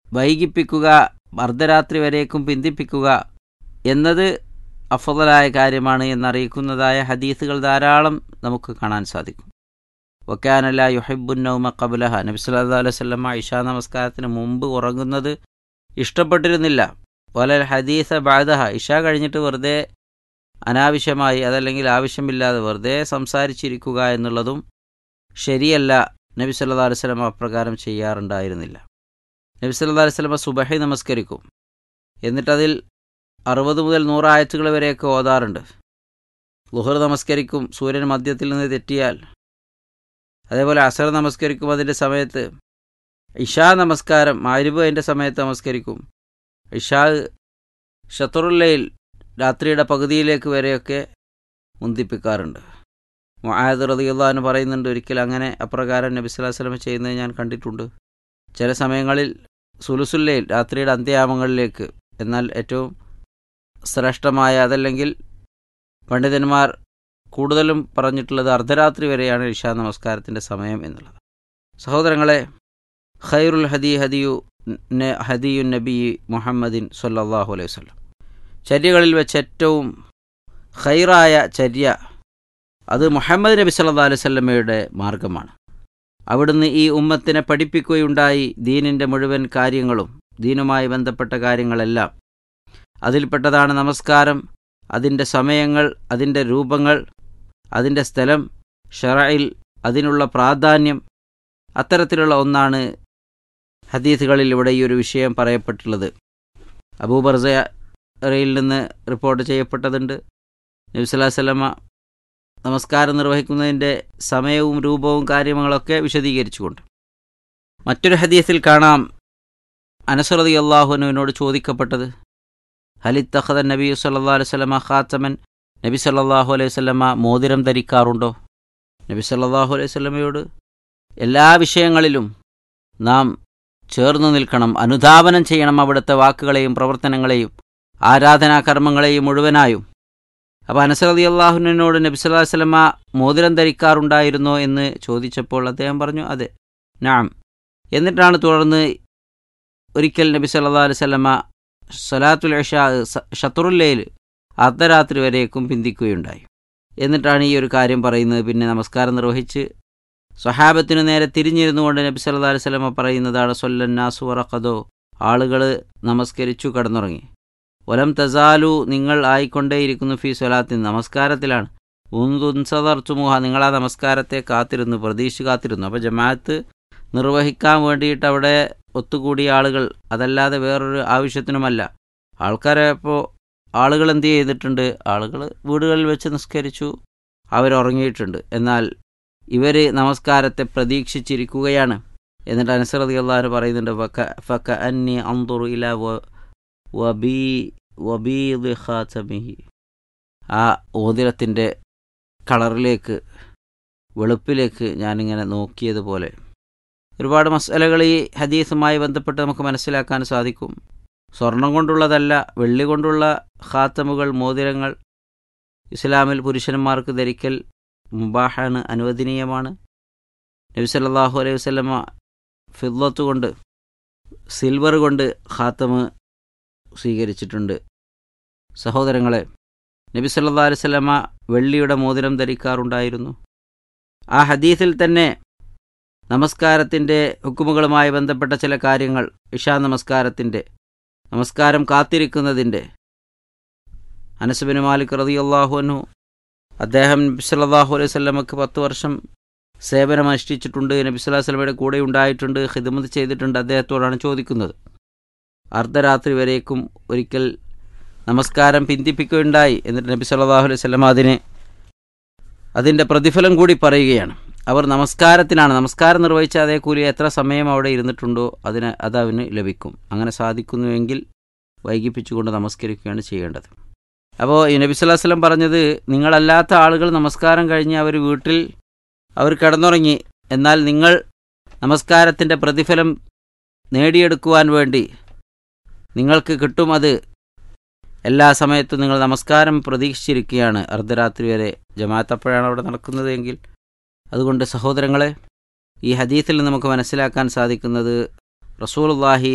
വൈകിപ്പിക്കുക അർദ്ധരാത്രി വരേക്കും പിന്തിപ്പിക്കുക എന്നത് അഫദലായ കാര്യമാണ് എന്നറിയിക്കുന്നതായ ഹദീസുകൾ ധാരാളം നമുക്ക് കാണാൻ സാധിക്കും വക്കാനല്ല യുഹിബുൻ നൗമ കബുലഹ നബി സല്ലല്ലാഹു അലൈഹി വസല്ലമ ഇഷാ നമസ്കാരത്തിന് മുമ്പ് ഉറങ്ങുന്നത് ഇഷ്ടപ്പെട്ടിരുന്നില്ല വലൽ ഹദീസ ബാദഹ ഇഷ കഴിഞ്ഞിട്ട് വെറുതെ അനാവശ്യമായി അതല്ലെങ്കിൽ ആവശ്യമില്ലാതെ വെറുതെ സംസാരിച്ചിരിക്കുക എന്നുള്ളതും ശരിയല്ല നബി സല്ലല്ലാഹു അലൈഹി വസല്ലമ അപ്രകാരം ചെയ്യാറുണ്ടായിരുന്നില്ല നബി സല്ലല്ലാഹു അലൈഹി വസല്ലമ സുബഹി നമസ്കരിക്കും എന്നിട്ടതിൽ അറുപത് മുതൽ നൂറ് ആയത്തുകൾ വരെയൊക്കെ ഓതാറുണ്ട് ലുഹർ നമസ്കരിക്കും സൂര്യൻ മധ്യത്തിൽ നിന്ന് തെറ്റിയാൽ അതേപോലെ അസർ നമസ്കരിക്കും അതിൻ്റെ സമയത്ത് ഇഷാ നമസ്കാരം മാരിബ് അതിൻ്റെ സമയത്ത് നമസ്കരിക്കും ഇഷാ ഷത്തറുല്ലയിൽ രാത്രിയുടെ പകുതിയിലേക്ക് വരെയൊക്കെ മുന്തിപ്പിക്കാറുണ്ട് മുആദ് റളിയല്ലാഹു പറയുന്നുണ്ട് ഒരിക്കൽ അങ്ങനെ അപ്രകാരം നബി സ്വല്ലല്ലാഹു അലൈഹി വസല്ലം ചെയ്യുന്നത് ഞാൻ കണ്ടിട്ടുണ്ട് ചില സമയങ്ങളിൽ സുലുസുല്ലയിൽ രാത്രിയുടെ അന്ത്യയാമങ്ങളിലേക്ക് എന്നാൽ ഏറ്റവും ശ്രേഷ്ഠമായ അതല്ലെങ്കിൽ പണ്ഡിതന്മാർ കൂടുതലും പറഞ്ഞിട്ടുള്ളത് അർദ്ധരാത്രി വരെയാണ് ഇഷാ നമസ്കാരത്തിൻ്റെ സമയം എന്നുള്ളത് സഹോദരങ്ങളെ ഖൈറുൽ ഹദി ഹദിയു ഹദിയു നബി മുഹമ്മദിൻ സല്ലാഹു അലൈഹി വസല്ലം ചര്യകളിൽ വെച്ച് ഏറ്റവും ഖൈറായ ചര്യ അത് മുഹമ്മദ് നബി സല്ലാ അലൈഹി സ്വല്ലമ്മയുടെ മാർഗമാണ് അവിടുന്ന് ഈ ഉമ്മത്തിനെ പഠിപ്പിക്കുകയുണ്ടായി ദീനിൻ്റെ മുഴുവൻ കാര്യങ്ങളും ദീനുമായി ബന്ധപ്പെട്ട കാര്യങ്ങളെല്ലാം അതിൽപ്പെട്ടതാണ് നമസ്കാരം അതിൻ്റെ സമയങ്ങൾ അതിൻ്റെ രൂപങ്ങൾ അതിൻ്റെ സ്ഥലം ഷറയിൽ അതിനുള്ള പ്രാധാന്യം അത്തരത്തിലുള്ള ഒന്നാണ് ഹദീസുകളിൽ ഇവിടെ ഈ ഒരു വിഷയം പറയപ്പെട്ടുള്ളത് അബൂബർസയിൽ നിന്ന് റിപ്പോർട്ട് ചെയ്യപ്പെട്ടതുണ്ട് നബിസ്വല്ലാ നമസ്കാരം നിർവഹിക്കുന്നതിൻ്റെ സമയവും രൂപവും കാര്യങ്ങളൊക്കെ വിശദീകരിച്ചുകൊണ്ട് മറ്റൊരു ഹദീസിൽ കാണാം അനസറതി അള്ളാഹുനുവിനോട് ചോദിക്കപ്പെട്ടത് ഹലിത്തഹദ നബി സല്ലാ അലൈഹി സ്വലമ ഖാത്തമൻ നബി സല്ലാഹു അലൈഹി സ്വലമ മോതിരം ധരിക്കാറുണ്ടോ നബി സല്ലാഹു അലൈഹി സ്വലമയോട് എല്ലാ വിഷയങ്ങളിലും നാം ചേർന്നു നിൽക്കണം അനുധാപനം ചെയ്യണം അവിടുത്തെ വാക്കുകളെയും പ്രവർത്തനങ്ങളെയും ആരാധനാകർമ്മങ്ങളെയും മുഴുവനായും അപ്പോൾ അനസറതി അള്ളാഹുവിനോട് നബി സല്ലാ വല്ലമ മോതിരം ധരിക്കാറുണ്ടായിരുന്നോ എന്ന് ചോദിച്ചപ്പോൾ അദ്ദേഹം പറഞ്ഞു അതെ നാം എന്നിട്ടാണ് തുടർന്ന് ഒരിക്കൽ നബി സല്ലാ അലൈഹി സ്വലമ സലാത്തുൽ ഇഷാ ഷത്തുറുല്ലയിൽ അർദ്ധരാത്രി വരേക്കും പിന്തിക്കുകയുണ്ടായി എന്നിട്ടാണ് ഈ ഒരു കാര്യം പറയുന്നത് പിന്നെ നമസ്കാരം നിർവഹിച്ച് സ്വഹാബത്തിനു നേരെ തിരിഞ്ഞിരുന്നുകൊണ്ട് നബി സല്ലാ അലൈഹി സ്വലമ പറയുന്നതാണ് സൊല്ലന്നാസു വറഖദോ ആളുകൾ നമസ്കരിച്ചു കടന്നുറങ്ങി വലം തസാലു നിങ്ങൾ ആയിക്കൊണ്ടേയിരിക്കുന്നു ഫി സ്വലാത്തിൻ നമസ്കാരത്തിലാണ് ഉന്തുൻസദർച്ചുമുഹ നിങ്ങൾ ആ നമസ്കാരത്തെ കാത്തിരുന്നു പ്രതീക്ഷ കാത്തിരുന്നു അപ്പോൾ ജമാഅത്ത് നിർവഹിക്കാൻ വേണ്ടിയിട്ട് അവിടെ ഒത്തുകൂടിയ ആളുകൾ അതല്ലാതെ വേറൊരു ആവശ്യത്തിനുമല്ല ആൾക്കാരെ ഇപ്പോൾ ആളുകൾ എന്ത് ചെയ്തിട്ടുണ്ട് ആളുകൾ വീടുകളിൽ വെച്ച് നിസ്കരിച്ചു അവരുറങ്ങിയിട്ടുണ്ട് എന്നാൽ ഇവർ നമസ്കാരത്തെ പ്രതീക്ഷിച്ചിരിക്കുകയാണ് എന്നിട്ട് അനുസൃതി അള്ളാഹ് പറയുന്നുണ്ട് ഫക്ക ഫക്ക അന്നി അന്തുറു ഇല വബീ വബീദ് ഖാത്തമിഹി ആ ഓതിരത്തിൻ്റെ കളറിലേക്ക് വെളുപ്പിലേക്ക് ഞാനിങ്ങനെ നോക്കിയതുപോലെ ഒരുപാട് മസാലകൾ ഈ ഹദീസുമായി ബന്ധപ്പെട്ട് നമുക്ക് മനസ്സിലാക്കാൻ സാധിക്കും സ്വർണം കൊണ്ടുള്ളതല്ല വെള്ളി കൊണ്ടുള്ള ഖാത്തമുകൾ മോതിരങ്ങൾ ഇസ്ലാമിൽ പുരുഷന്മാർക്ക് ധരിക്കൽ മുബാഹാണ് അനുവദനീയമാണ് നബി സല്ലാഹു അലൈഹി വസ്ലമ ഫിദ്ലത്ത് കൊണ്ട് സിൽവർ കൊണ്ട് ഖാത്തമ് സ്വീകരിച്ചിട്ടുണ്ട് സഹോദരങ്ങളെ നബി സല്ലാ അലൈഹി സ്വലമ വെള്ളിയുടെ മോതിരം ധരിക്കാറുണ്ടായിരുന്നു ആ ഹദീസിൽ തന്നെ നമസ്കാരത്തിൻ്റെ ഹുക്കുമുകളുമായി ബന്ധപ്പെട്ട ചില കാര്യങ്ങൾ ഇഷാ നമസ്കാരത്തിൻ്റെ നമസ്കാരം കാത്തിരിക്കുന്നതിൻ്റെ അനസുബിന് മാലിക് റതി അള്ളാഹുനു അദ്ദേഹം നബി സല്ലാഹു അലൈഹി സ്വലമക്ക് പത്ത് വർഷം സേവനം അനുഷ്ഠിച്ചിട്ടുണ്ട് നബി സ്വല്ലാ സ്വലമയുടെ കൂടെ ഉണ്ടായിട്ടുണ്ട് ഹിദമത് ചെയ്തിട്ടുണ്ട് അദ്ദേഹത്തോടാണ് ചോദിക്കുന്നത് അർദ്ധരാത്രി വരേക്കും ഒരിക്കൽ നമസ്കാരം പിന്തിപ്പിക്കുകയുണ്ടായി എന്നിട്ട് നബി സല്ലാഹു അലൈഹി സ്വലമ അതിന് അതിൻ്റെ പ്രതിഫലം കൂടി പറയുകയാണ് അവർ നമസ്കാരത്തിനാണ് നമസ്കാരം നിർവഹിച്ച അതേ കൂലി എത്ര സമയം അവിടെ ഇരുന്നിട്ടുണ്ടോ അതിന് അത് അവന് ലഭിക്കും അങ്ങനെ സാധിക്കുന്നുവെങ്കിൽ വൈകിപ്പിച്ചുകൊണ്ട് നമസ്കരിക്കുകയാണ് ചെയ്യേണ്ടത് അപ്പോൾ ഈ നബി സ്വല്ലാ വല്ലം പറഞ്ഞത് നിങ്ങളല്ലാത്ത ആളുകൾ നമസ്കാരം കഴിഞ്ഞ് അവർ വീട്ടിൽ അവർ കിടന്നുറങ്ങി എന്നാൽ നിങ്ങൾ നമസ്കാരത്തിൻ്റെ പ്രതിഫലം നേടിയെടുക്കുവാൻ വേണ്ടി നിങ്ങൾക്ക് കിട്ടും അത് എല്ലാ സമയത്തും നിങ്ങൾ നമസ്കാരം പ്രതീക്ഷിച്ചിരിക്കുകയാണ് അർദ്ധരാത്രി വരെ ജമാഅത്ത് അപ്പോഴാണ് അവിടെ നടക്കുന്നത് എങ്കിൽ അതുകൊണ്ട് സഹോദരങ്ങളെ ഈ ഹദീത്തിൽ നമുക്ക് മനസ്സിലാക്കാൻ സാധിക്കുന്നത് റസൂലുള്ളാഹി